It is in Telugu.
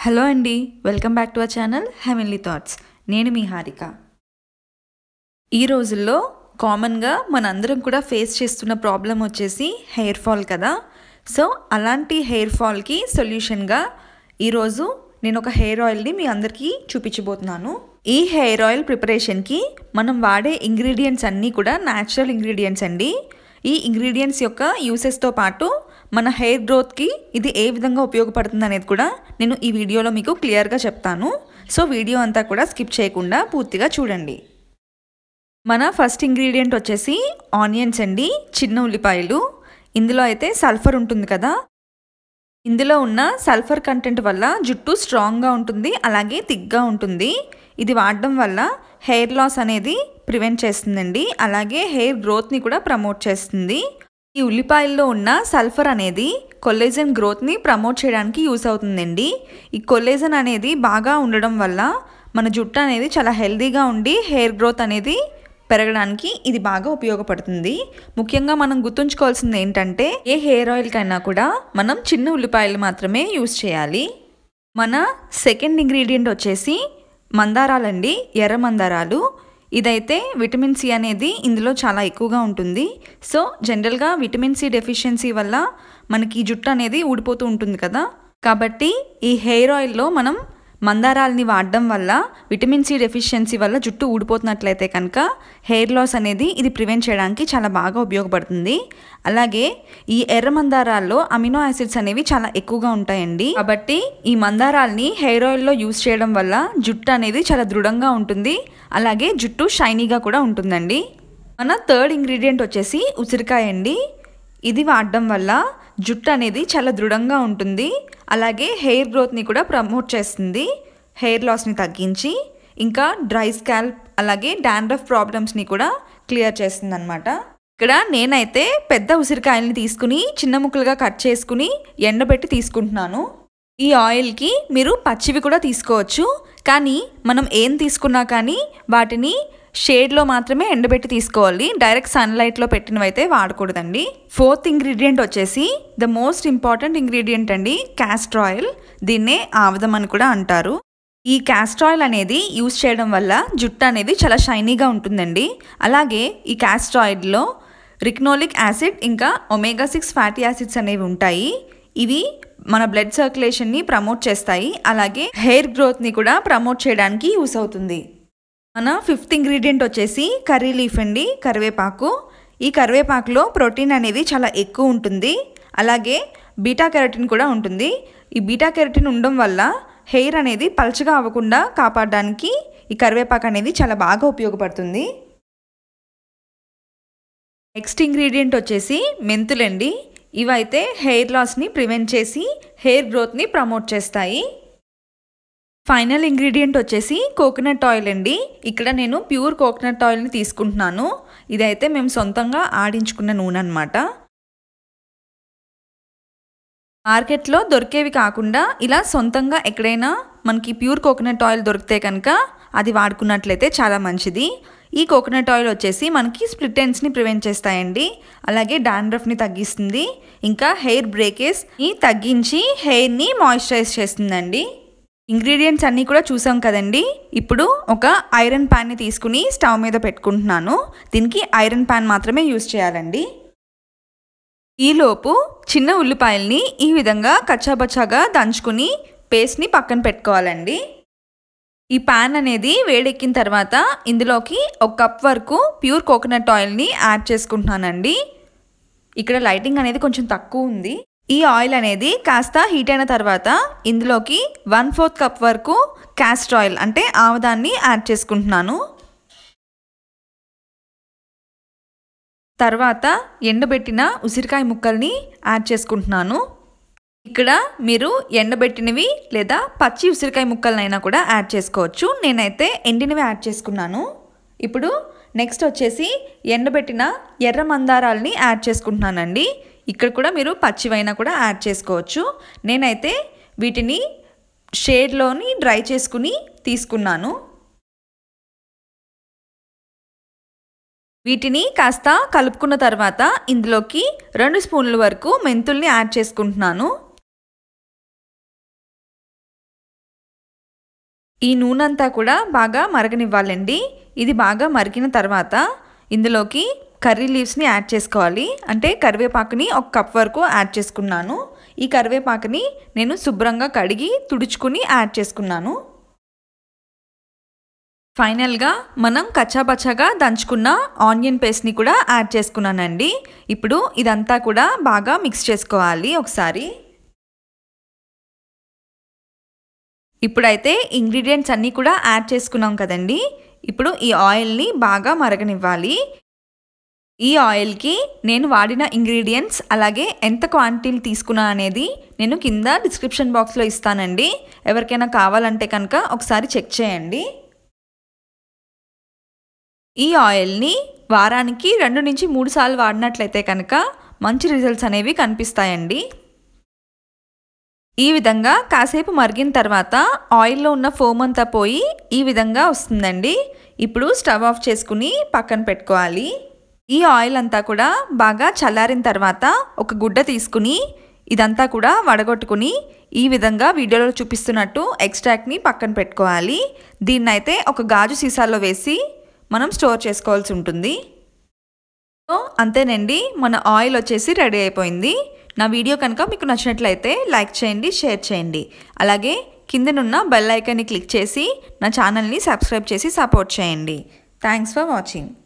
హలో అండి welcome back to our channel heavenly thoughts నేను మీ హారిక ఈ రోజుల్లో కామన్గా మనందరం కూడా ఫేస్ చేస్తున్న ప్రాబ్లం వచ్చేసి హెయిర్ ఫాల్ కదా సో అలాంటి హెయిర్ ఫాల్కి సొల్యూషన్గా ఈరోజు నేను ఒక హెయిర్ ఆయిల్ని మీ అందరికీ చూపించబోతున్నాను ఈ హెయిర్ ఆయిల్ ప్రిపరేషన్కి మనం వాడే ఇంగ్రీడియంట్స్ అన్నీ కూడా న్యాచురల్ ఇంగ్రీడియంట్స్ అండి ఈ ఇంగ్రీడియంట్స్ యొక్క యూసెస్తో పాటు మన హెయిర్ గ్రోత్కి ఇది ఏ విధంగా ఉపయోగపడుతుంది అనేది కూడా నేను ఈ వీడియోలో మీకు క్లియర్గా చెప్తాను సో వీడియో అంతా కూడా స్కిప్ చేయకుండా పూర్తిగా చూడండి మన ఫస్ట్ ఇంగ్రీడియంట్ వచ్చేసి ఆనియన్స్ అండి చిన్న ఉల్లిపాయలు ఇందులో అయితే సల్ఫర్ ఉంటుంది కదా ఇందులో ఉన్న సల్ఫర్ కంటెంట్ వల్ల జుట్టు స్ట్రాంగ్గా ఉంటుంది అలాగే థిక్గా ఉంటుంది ఇది వాడడం వల్ల హెయిర్ లాస్ అనేది ప్రివెంట్ చేస్తుందండి అలాగే హెయిర్ గ్రోత్ని కూడా ప్రమోట్ చేస్తుంది ఈ ఉల్లిపాయల్లో ఉన్న సల్ఫర్ అనేది కొల్లేజన్ గ్రోత్ని ప్రమోట్ చేయడానికి యూస్ అవుతుందండి ఈ కొల్లేజన్ అనేది బాగా ఉండడం వల్ల మన జుట్టు అనేది చాలా హెల్దీగా ఉండి హెయిర్ గ్రోత్ అనేది పెరగడానికి ఇది బాగా ఉపయోగపడుతుంది ముఖ్యంగా మనం గుర్తుంచుకోవాల్సింది ఏంటంటే ఏ హెయిర్ ఆయిల్కైనా కూడా మనం చిన్న ఉల్లిపాయలు మాత్రమే యూస్ చేయాలి మన సెకండ్ ఇంగ్రీడియంట్ వచ్చేసి మందారాలండి ఎర్ర మందారాలు ఇదైతే విటమిన్ సి అనేది ఇందులో చాలా ఎక్కువగా ఉంటుంది సో జనరల్గా విటమిన్ సి డెఫిషియన్సీ వల్ల మనకి జుట్టు అనేది ఊడిపోతూ ఉంటుంది కదా కాబట్టి ఈ హెయిర్ ఆయిల్లో మనం మందారాలని వాడడం వల్ల విటమిన్ సి డెఫిషియన్సీ వల్ల జుట్టు ఊడిపోతున్నట్లయితే కనుక హెయిర్ లాస్ అనేది ఇది ప్రివెంట్ చేయడానికి చాలా బాగా ఉపయోగపడుతుంది అలాగే ఈ ఎర్ర మందారాల్లో అమినో యాసిడ్స్ అనేవి చాలా ఎక్కువగా ఉంటాయండి కాబట్టి ఈ మందారాల్ని హెయిర్ ఆయిల్లో యూస్ చేయడం వల్ల జుట్టు అనేది చాలా దృఢంగా ఉంటుంది అలాగే జుట్టు షైనీగా కూడా ఉంటుందండి మన థర్డ్ ఇంగ్రీడియంట్ వచ్చేసి ఉసిరికాయ అండి ఇది వాడడం వల్ల జుట్టు అనేది చాలా దృఢంగా ఉంటుంది అలాగే హెయిర్ గ్రోత్ని కూడా ప్రమోట్ చేస్తుంది హెయిర్ లాస్ని తగ్గించి ఇంకా డ్రై స్కాల్ప్ అలాగే డాండ్రఫ్ ప్రాబ్లమ్స్ని కూడా క్లియర్ చేస్తుంది అనమాట ఇక్కడ నేనైతే పెద్ద ఉసిరికాయల్ని తీసుకుని చిన్న ముక్కలుగా కట్ చేసుకుని ఎండబెట్టి తీసుకుంటున్నాను ఈ ఆయిల్కి మీరు పచ్చివి కూడా తీసుకోవచ్చు కానీ మనం ఏం తీసుకున్నా కానీ వాటిని షేడ్లో మాత్రమే ఎండబెట్టి తీసుకోవాలి డైరెక్ట్ సన్లైట్లో పెట్టినవైతే వాడకూడదండి ఫోర్త్ ఇంగ్రీడియంట్ వచ్చేసి ద మోస్ట్ ఇంపార్టెంట్ ఇంగ్రీడియంట్ అండి క్యాస్టర్ ఆయిల్ దీన్నే ఆవదం అని కూడా అంటారు ఈ క్యాస్టర్ ఆయిల్ అనేది యూస్ చేయడం వల్ల జుట్టు అనేది చాలా షైనీగా ఉంటుందండి అలాగే ఈ క్యాస్టర్ ఆయిల్లో రిక్నోలిక్ యాసిడ్ ఇంకా ఒమేగా సిక్స్ ఫ్యాటీ యాసిడ్స్ అనేవి ఉంటాయి ఇవి మన బ్లడ్ సర్క్యులేషన్ని ప్రమోట్ చేస్తాయి అలాగే హెయిర్ గ్రోత్ని కూడా ప్రమోట్ చేయడానికి యూస్ అవుతుంది మన ఫిఫ్త్ ఇంగ్రీడియంట్ వచ్చేసి కర్రీ లీఫ్ అండి కరివేపాకు ఈ కరివేపాకులో ప్రోటీన్ అనేది చాలా ఎక్కువ ఉంటుంది అలాగే బీటా కెరటిన్ కూడా ఉంటుంది ఈ బీటా కెరటిన్ ఉండడం వల్ల హెయిర్ అనేది పల్చగా అవ్వకుండా కాపాడడానికి ఈ కరివేపాకు అనేది చాలా బాగా ఉపయోగపడుతుంది నెక్స్ట్ ఇంగ్రీడియంట్ వచ్చేసి మెంతులండి ఇవైతే హెయిర్ లాస్ని ప్రివెంట్ చేసి హెయిర్ గ్రోత్ని ప్రమోట్ చేస్తాయి ఫైనల్ ఇంగ్రీడియంట్ వచ్చేసి కోకోనట్ ఆయిల్ అండి ఇక్కడ నేను ప్యూర్ కోకోనట్ ఆయిల్ని తీసుకుంటున్నాను ఇదైతే మేము సొంతంగా ఆడించుకున్న నూనె అనమాట మార్కెట్లో దొరికేవి కాకుండా ఇలా సొంతంగా ఎక్కడైనా మనకి ప్యూర్ కోకోనట్ ఆయిల్ దొరికితే కనుక అది వాడుకున్నట్లయితే చాలా మంచిది ఈ కోకోనట్ ఆయిల్ వచ్చేసి మనకి స్ప్లిట్ ఎండ్స్ని ప్రివెంట్ చేస్తాయండి అలాగే డాండ్రఫ్ని తగ్గిస్తుంది ఇంకా హెయిర్ బ్రేకేజ్ని తగ్గించి హెయిర్ని మాయిశ్చరైజ్ చేస్తుందండి ఇంగ్రీడియంట్స్ అన్నీ కూడా చూసాం కదండి ఇప్పుడు ఒక ఐరన్ ప్యాన్ని తీసుకుని స్టవ్ మీద పెట్టుకుంటున్నాను దీనికి ఐరన్ ప్యాన్ మాత్రమే యూస్ చేయాలండి ఈలోపు చిన్న ఉల్లిపాయల్ని ఈ విధంగా కచ్చాబచ్చాగా దంచుకుని పేస్ట్ని పక్కన పెట్టుకోవాలండి ఈ ప్యాన్ అనేది వేడెక్కిన తర్వాత ఇందులోకి ఒక కప్ వరకు ప్యూర్ కోకోనట్ ఆయిల్ని యాడ్ చేసుకుంటున్నానండి ఇక్కడ లైటింగ్ అనేది కొంచెం తక్కువ ఉంది ఈ ఆయిల్ అనేది కాస్త హీట్ అయిన తర్వాత ఇందులోకి వన్ ఫోర్త్ కప్ వరకు క్యాస్టర్ ఆయిల్ అంటే ఆవదాన్ని యాడ్ చేసుకుంటున్నాను తర్వాత ఎండబెట్టిన ఉసిరికాయ ముక్కల్ని యాడ్ చేసుకుంటున్నాను ఇక్కడ మీరు ఎండబెట్టినవి లేదా పచ్చి ఉసిరికాయ ముక్కలనైనా కూడా యాడ్ చేసుకోవచ్చు నేనైతే ఎండినవి యాడ్ చేసుకున్నాను ఇప్పుడు నెక్స్ట్ వచ్చేసి ఎండబెట్టిన ఎర్ర మందారాలని యాడ్ చేసుకుంటున్నానండి ఇక్కడ కూడా మీరు పచ్చివైనా కూడా యాడ్ చేసుకోవచ్చు నేనైతే వీటిని షేడ్లోని డ్రై చేసుకుని తీసుకున్నాను వీటిని కాస్త కలుపుకున్న తర్వాత ఇందులోకి రెండు స్పూన్ల వరకు మెంతుల్ని యాడ్ చేసుకుంటున్నాను ఈ నూనె అంతా కూడా బాగా మరగనివ్వాలండి ఇది బాగా మరిగిన తర్వాత ఇందులోకి కర్రీ లీవ్స్ని యాడ్ చేసుకోవాలి అంటే కరివేపాకుని ఒక కప్ వరకు యాడ్ చేసుకున్నాను ఈ కరివేపాకుని నేను శుభ్రంగా కడిగి తుడుచుకుని యాడ్ చేసుకున్నాను ఫైనల్గా మనం కచ్చాపచ్చాగా దంచుకున్న ఆనియన్ పేస్ట్ని కూడా యాడ్ చేసుకున్నానండి ఇప్పుడు ఇదంతా కూడా బాగా మిక్స్ చేసుకోవాలి ఒకసారి ఇప్పుడైతే ఇంగ్రీడియంట్స్ అన్నీ కూడా యాడ్ చేసుకున్నాం కదండి ఇప్పుడు ఈ ఆయిల్ని బాగా మరగనివ్వాలి ఈ ఆయిల్కి నేను వాడిన ఇంగ్రీడియంట్స్ అలాగే ఎంత క్వాంటిటీలు తీసుకున్నా అనేది నేను కింద డిస్క్రిప్షన్ బాక్స్లో ఇస్తానండి ఎవరికైనా కావాలంటే కనుక ఒకసారి చెక్ చేయండి ఈ ఆయిల్ని వారానికి రెండు నుంచి మూడు సార్లు వాడినట్లయితే కనుక మంచి రిజల్ట్స్ అనేవి కనిపిస్తాయండి ఈ విధంగా కాసేపు మరిగిన తర్వాత ఆయిల్లో ఉన్న ఫోమ్ అంతా పోయి ఈ విధంగా వస్తుందండి ఇప్పుడు స్టవ్ ఆఫ్ చేసుకుని పక్కన పెట్టుకోవాలి ఈ ఆయిల్ అంతా కూడా బాగా చల్లారిన తర్వాత ఒక గుడ్డ తీసుకుని ఇదంతా కూడా వడగొట్టుకుని ఈ విధంగా వీడియోలో చూపిస్తున్నట్టు ఎక్స్ట్రాక్ట్ని పక్కన పెట్టుకోవాలి దీన్నైతే ఒక గాజు సీసాలో వేసి మనం స్టోర్ చేసుకోవాల్సి ఉంటుంది సో అంతేనండి మన ఆయిల్ వచ్చేసి రెడీ అయిపోయింది నా వీడియో కనుక మీకు నచ్చినట్లయితే లైక్ చేయండి షేర్ చేయండి అలాగే కిందనున్న బెల్ ఐకాన్ని క్లిక్ చేసి నా ఛానల్ని సబ్స్క్రైబ్ చేసి సపోర్ట్ చేయండి థ్యాంక్స్ ఫర్ వాచింగ్